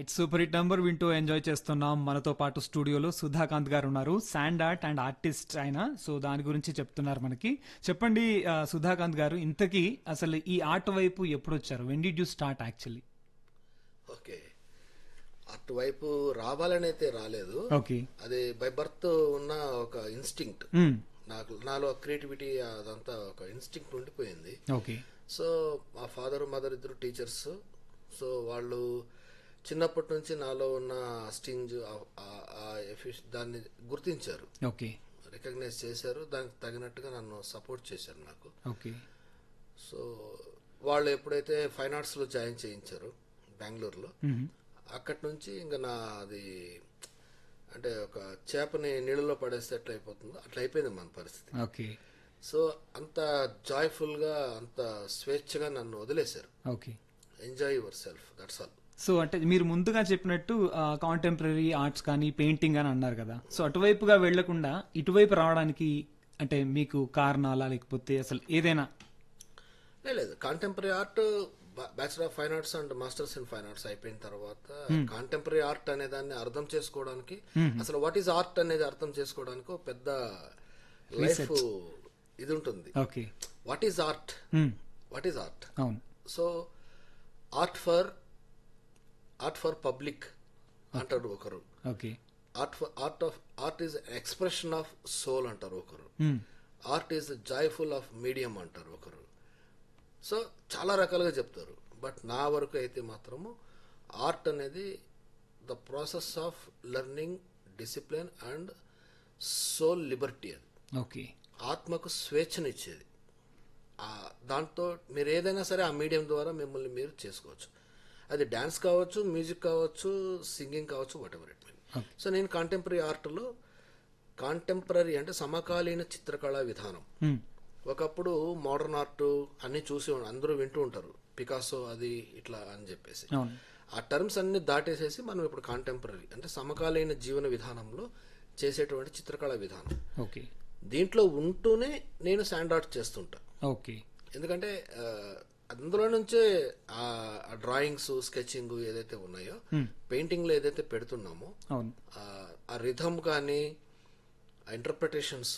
Right super hit number వింటూ enjoy చేస్తున్నాం మనతో పాటు స్టూడియోలో సుధాకాంత్ గారు ఉన్నారు శాండ్ ఆర్ట్ అండ్ ఆర్టిస్ట్ ఆయన సో దాని గురించి చెప్తున్నారు మనకి చెప్పండి ఆ, సుధాకాంత్ గారు ఇంతకీ అసలు ఈ ఆర్ట్ వైపు ఎప్పుడు వచ్చారు when did you start actually okay అటువైపు రావాలని అయితే రాలేదు ఓకే అది బై బర్త్ ఉన్న ఒక ఇన్స్టింక్ట్ నాకు నాలో క్రియేటివిటీ అదంతా ఒక ఇన్స్టింక్ట్ ఉండిపోయింది ఓకే సో మా ఫాదర్ మదర్ ఇద్దరు టీచర్స్ సో వాళ్ళు చిన్నప్పటి నుంచి నాలో ఉన్న స్టింజ్ దాన్ని గుర్తించారు ఓకే రికగ్నైజ్ చేశారు దానికి తగినట్టుగా నన్ను సపోర్ట్ చేశారు నాకు ఓకే సో వాళ్ళు ఎప్పుడైతే ఫైన్ ఆర్ట్స్లో జాయిన్ చేయించారు బెంగళూరులో అక్కడి నుంచి ఇంకా నా అది అంటే ఒక చేపని నీళ్ళలో పడేస్తే ఎట్లా అయిపోతుందో అట్లా అయిపోయింది మన పరిస్థితి ఓకే సో అంత జాయ్ఫుల్గా అంత స్వేచ్ఛగా నన్ను వదిలేశారు okay enjoy yourself that's all so అంటే మీరు ముందుగా చెప్పినట్టు కాంటెంపరీ ఆర్ట్స్ కానీ పెయింటింగ్ అని అన్నారు కదా సో అటువైపుగా వెళ్లకుండా ఇటువైపు రావడానికి అంటే మీకు కారణాలా లేకపోతే అసలు ఏదైనా లేదు contemporary art bachelor of fine arts and masters in fine arts అయిపోయిన తర్వాత కాంటెంపరీ ఆర్ట్ అనే దాన్ని అర్థం చేసుకోవడానికి అసలు వాట్ ఈస్ ఆర్ట్ అనేది అర్థం చేసుకోవడానికి ఒక పెద్ద లైఫ్ ఇది ఉంటుంది okay what is art what is art అవును so art for art for public అంటారు ఒకరు okay art for art of art is expression of soul అంటారు ఒకరు art is joyful of medium అంటారు ఒకరు సో చాలా రకాలుగా చెప్తారు బట్ నా వరకు అయితే మాత్రము ఆర్ట్ అనేది the process of learning discipline and soul liberty అది ఓకే ఆత్మకు స్వేచ్ఛనిచ్చేది ఆ దాంతో మీరు ఏదైనా సరే ఆ మీడియం ద్వారా మిమ్మల్ని మీరు చేసుకోవచ్చు అది డ్యాన్స్ కావచ్చు మ్యూజిక్ కావచ్చు సింగింగ్ కావచ్చు whatever it mean so నేను కాంటెంపరీ ఆర్ట్లో కాంటెంపరీ అంటే సమకాలీన చిత్రకళా విధానం ఒకప్పుడు మోడర్న్ ఆర్ట్ అన్ని చూసి ఉం- అందరూ వింటూ ఉంటారు పికాసో అది ఇట్లా అని చెప్పేసి అవును ఆ టర్మ్స్ అన్ని దాటేసేసి మనం ఇప్పుడు కాంటెంపరీ అంటే సమకాలీన జీవన విధానంలో చేసేటువంటి చిత్రకళా విధానం ఓకే దీంట్లో ఉంటూనే నేను శాండ్ ఆర్ట్ చేస్తుంటా ఓకే ఎందుకంటే ఆ, అందులో నుంచే ఆ డ్రాయింగ్స్ స్కెచింగ్ ఏదైతే ఉన్నాయో పెయింటింగ్ లో ఏదైతే పెడుతున్నామో అవును ఆ- ఆ రిథమ్ కానీ ఆ ఇంటర్ప్రిటేషన్స్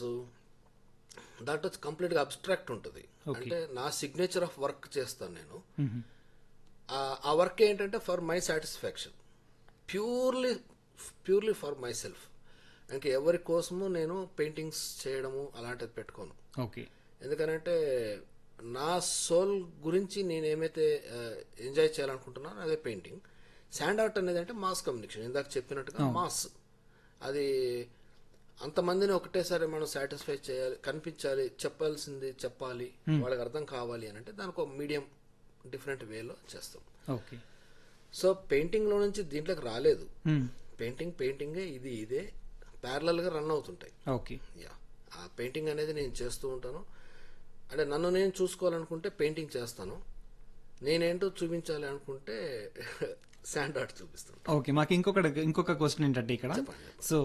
దాంట్లో కంప్లీట్ గా అబ్స్ట్రాక్ట్ ఉంటుంది అంటే నా సిగ్నేచర్ ఆఫ్ వర్క్ చేస్తాను నేను ఆ- ఆ వర్క్ ఏంటంటే for my satisfaction purely purely for myself ఇంకా ఎవరి కోసము నేను పెయింటింగ్స్ చేయడము అలాంటిది పెట్టుకోను ఓకే ఎందుకనంటే నా సోల్ గురించి నేను ఏమైతే ఎంజాయ్ చేయాలనుకుంటున్నానో అదే పెయింటింగ్ శాండ్ ఆర్ట్ అనేది అంటే మాస్ కమ్యూనికేషన్ ఇందాక చెప్పినట్టుగా మాస్ అది అంతమందిని ఒకటేసారి మనం సాటిస్ఫై చేయాలి కనిపించాలి చెప్పాల్సింది చెప్పాలి వాళ్ళకి అర్థం కావాలి అని అంటే దానికి ఒక మీడియం డిఫరెంట్ వేలో చేస్తాం ఓకే సో పెయింటింగ్ లో నుంచి దీంట్లోకి రాలేదు పెయింటింగ్ పెయింటింగే ఇది ఇదే ప్యారలల్ గా రన్ అవుతుంటాయి ఓకే యా ఆ పెయింటింగ్ అనేది నేను చేస్తూ ఉంటాను అంటే నన్ను నేను చూసుకోవాలనుకుంటే పెయింటింగ్ చేస్తాను నేనేంటో చూపించాలి అనుకుంటే శాండ్ ఆర్ట్ చూపిస్తాను ఓకే మాకు ఇంకొక ఇంకొక క్వశ్చన్ ఏంటంటే ఇక్కడ సో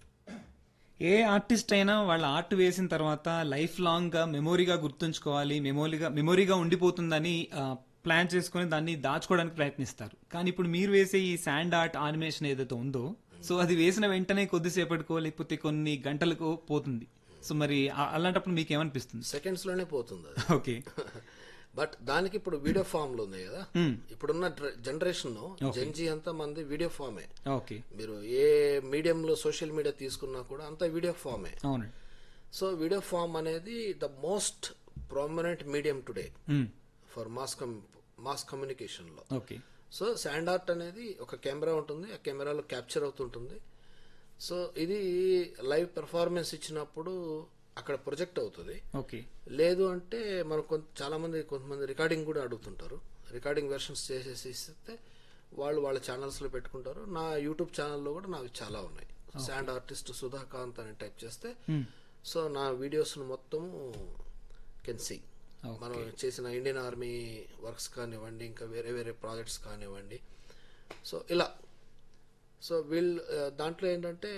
ఏ ఆర్టిస్ట్ అయినా వాళ్ళ ఆర్ట్ వేసిన తర్వాత లైఫ్ లాంగ్ గా మెమొరీగా గుర్తుంచుకోవాలి మెమొరీగా మెమొరీగా ఉండిపోతుందని ప్లాన్ చేసుకొని దాన్ని దాచుకోవడానికి ప్రయత్నిస్తారు కానీ ఇప్పుడు మీరు వేసే ఈ శాండ్ ఆర్ట్ ఆనిమేషన్ ఏదైతే ఉందో సో అది వేసిన వెంటనే కొద్దిసేపటికో లేకపోతే కొన్ని గంటలకు పోతుంది సో మరి ఆ- అలాంటప్పుడు మీకు ఏమనిపిస్తుంది సెకండ్స్ లోనే పోతుంది అది ఓకే బట్ దానికి ఇప్పుడు వీడియో ఫామ్ లో ఉంది కదా ఇప్పుడున్న జనరేషన్ జెన్జీ అంతా మంది వీడియో ఫామే ఓకే మీరు ఏ మీడియంలో సోషల్ మీడియా తీసుకున్నా కూడా అంతా వీడియో ఫామే అవునండి సో వీడియో ఫామ్ అనేది the most prominent medium today hmm. For mass com mass communication లో ఓకే సో శాండ్ ఆర్ట్ అనేది ఒక కెమెరా ఉంటుంది ఆ కెమెరాలో క్యాప్చర్ అవుతుంటుంది సో ఇది లైవ్ పెర్ఫార్మెన్స్ ఇచ్చినప్పుడు అక్కడ ప్రొజెక్ట్ అవుతుంది ఓకే లేదు అంటే మనం కొంత చాలా మంది కొంతమంది రికార్డింగ్ కూడా అడుగుతుంటారు రికార్డింగ్ వెర్షన్స్ చేసేసి ఇస్తే వాళ్ళు వాళ్ళ ఛానల్స్ లో పెట్టుకుంటారు నా యూట్యూబ్ ఛానల్లో కూడా నావి చాలా ఉన్నాయి శాండ్ ఆర్టిస్ట్ సుధాకాంత్ అని టైప్ చేస్తే సో నా వీడియోస్ మొత్తము కెన్ సీ మనం చేసిన ఇండియన్ ఆర్మీ వర్క్స్ కానివ్వండి ఇంకా వేరే వేరే ప్రాజెక్ట్స్ కానివ్వండి సో ఇలా సో వీళ్ళు ఆ, దాంట్లో ఏంటంటే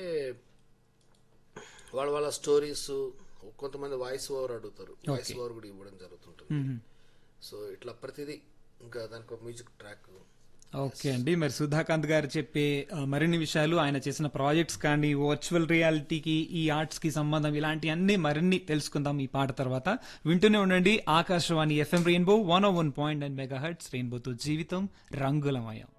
వాళ్ళ వాళ్ళ స్టోరీస్ కొంతమంది వాయిస్ ఓవర్ అడుగుతారు వాయిస్ ఓవర్ కూడా ఇవ్వడం జరుగుతుంటుంది సో ఇట్లా ప్రతిదీ ఇంకా దానికి ఒక మ్యూజిక్ ట్రాక్ ఓకే అండి మరి సుధాకాంత్ గారు చెప్పే ఆ, మరిన్ని విషయాలు ఆయన చేసిన ప్రాజెక్ట్స్ కానీ వర్చువల్ రియాలిటీకి ఈ ఆర్ట్స్ కి సంబంధం ఇలాంటి అన్ని మరిన్ని తెలుసుకుందాం ఈ పాట తర్వాత వింటూనే ఉండండి Akashvani FM rainbow one one point and megahertz రెయిన్బోతో జీవితం రంగులమయం